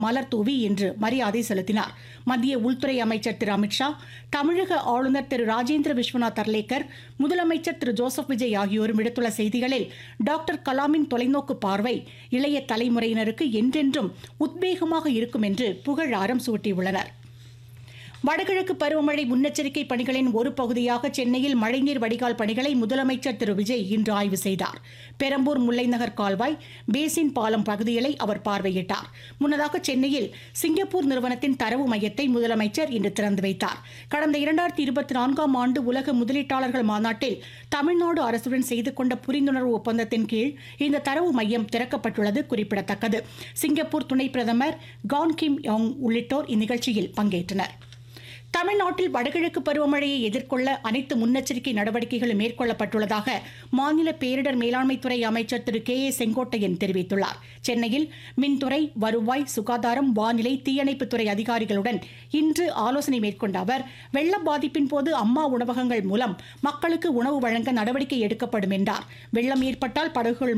மலர் தூவி இன்று மரியாதை செலுத்தினார் மத்திய உள்துறை அமைச்சர் திரு அமித்ஷா தமிழக ஆளுநர் திரு ராஜேந்திர விஸ்வநாத் அர்லேக்கர் முதலமைச்சர் திரு ஜோசப் விஜய் ஆகியோரும் விடுத்துள்ள செய்திகளில் டாக்டர் கலாமின் தொலைநோக்கு பார்வை இளைய தலைமுறையினருக்கு என்றென்றும் உத்வேகமாக இருக்கும் என்று புகழாரம் சூட்டியுள்ளனர் வடகிழக்கு பருவமழை முன்னெச்சரிக்கை பணிகளின் ஒரு பகுதியாக சென்னையில் மழைநீர் வடிகால் பணிகளை முதலமைச்சர் திரு விஜய் இன்று ஆய்வு செய்தார் பெரம்பூர் முல்லைநகர் கால்வாய் பேசின் பாலம் பகுதிகளை அவர் பார்வையிட்டார் முன்னதாக சென்னையில் சிங்கப்பூர் நிறுவனத்தின் தரவு மையத்தை முதலமைச்சர் இன்று திறந்து வைத்தார் கடந்த இரண்டாயிரத்தி இருபத்தி நான்காம் ஆண்டு உலக முதலீட்டாளர்கள் மாநாட்டில் தமிழ்நாடு அரசுடன் செய்து கொண்ட புரிந்துணர்வு ஒப்பந்தத்தின் கீழ் இந்த தரவு மையம் திறக்கப்பட்டுள்ளது குறிப்பிடத்தக்கது சிங்கப்பூர் துணை பிரதமர் கான் கிம் யோங் உள்ளிட்டோர் இந்நிகழ்ச்சியில் பங்கேற்றனர் தமிழ்நாட்டில் வடகிழக்கு பருவமழையை எதிர்கொள்ள அனைத்து முன்னெச்சரிக்கை நடவடிக்கைகளும் மேற்கொள்ளப்பட்டுள்ளதாக மாநில பேரிடர் மேலாண்மைத்துறை அமைச்சர் திரு கே ஏ செங்கோட்டையன் தெரிவித்துள்ளார் சென்னையில் மின்துறை வருவாய் சுகாதாரம் வானிலை தீயணைப்புத்துறை அதிகாரிகளுடன் இன்று ஆலோசனை மேற்கொண்ட அவர் வெள்ள பாதிப்பின் போது அம்மா உணவகங்கள் மூலம் மக்களுக்கு உணவு வழங்க நடவடிக்கை எடுக்கப்படும் என்றார் வெள்ளம் ஏற்பட்டால் படகுகள்